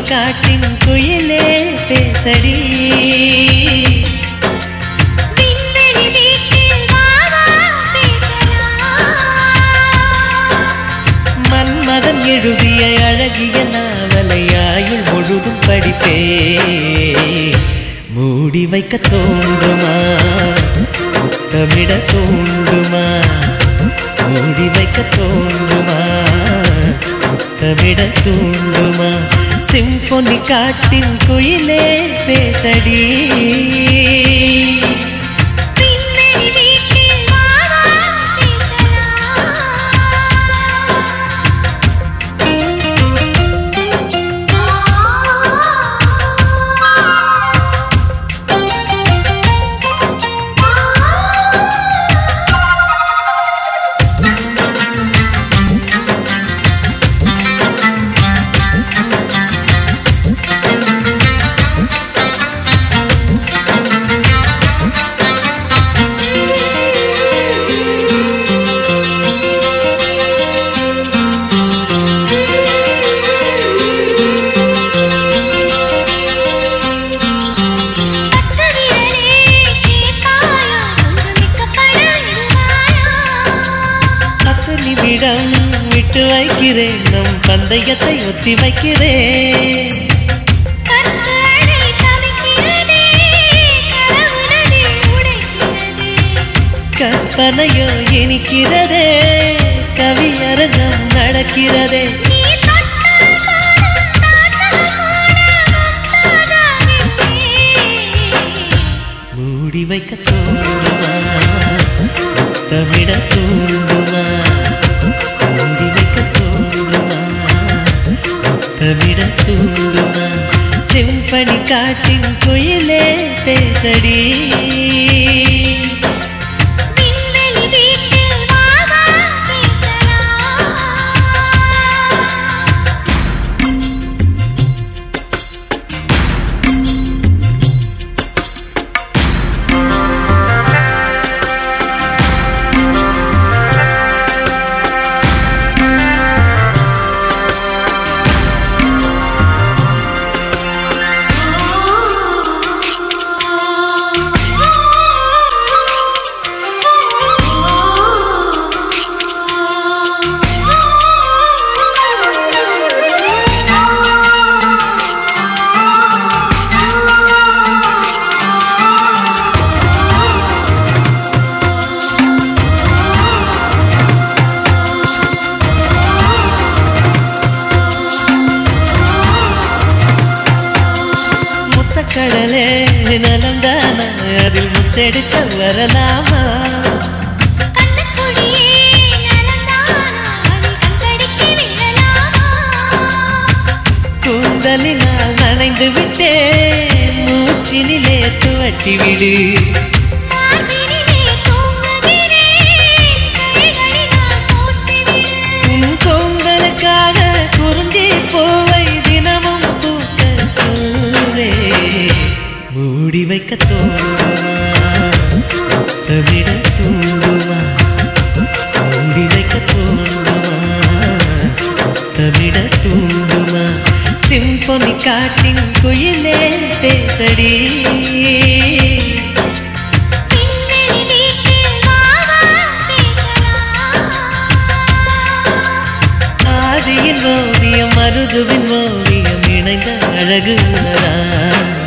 காட்டின் குயிலே பேசடி விண்வெளி வீட்டில் வா வா பேசலாம் மன்மதன் எழுதிய அழகிய நாவலை ஆயுள் முழுதும் படிப்பே மூடி வைக்க தோன்றுமா முத்தமிட தோன்றுமா மூடி வைக்க தோன்றுமா முத்தமிட தூண்டுமா சிம்பொனி காட்டின் குயிலே பேசடி விண்வெளி வீட்டில் வா வா பேசலாம் பத்து விரலே கேட்பாயோ கொஞ்சம் மிக்கப்பட விடுவாயோ பத்து நிமிடம் விட்டு வைக்கிறேன் நம் பந்தயத்தை ஒத்தி வைக்கிறேன் கற்பு அழை தவிக்கிறதே களவு நதி உடைக்கிறது கற்பனையோ இனிக்கிறதே கவியரங்கம் நடக்கிறதே நீ தொட்டால் பாடும் தாத்தால் கூட மும்தாஜாகின்றே மூடி வைக்க தோன்றுமா முத்தமிட தூண்டுமா மூடி வைக்க தோன்றுமா முத்தமிட தூண்டுமா செம்பனி காட்டின் குயிலே பேசடி விண்வெளி வீட்டில் வா வா பேசலாம் முத்தக்கடலே நலந்தானா அதில் முத்தெடுக்க வரலாமா கண்ணக்குடியே நலந்தானா அதில் கண்தடிக்கு விழலாமா கூந்தலினால் நனைந்து விட்டேன் மூச்சினிலே துவட்டி விடு மார்பினிலே தூங்குகிறேன் கைகளினால் கோர்த்துவிடு உன் கூந்தலுக்காக குறிஞ்சி பூவை தினமும் பூக்க சொல்வே மூடி வைக்க தோன்றுமா முத்தமிட தூண்டுமா மூடி வைக்க தோன்றுமா முத்தமிட தூண்டுமா சிம்பொனி காட்டின் குயிலே பேசடி விண்வெளி வீட்டில் வா வா பேசலாம் ஆதியின் ஓவியம் மருதுவின் ஓவியம் இணைந்த அழகு உணரா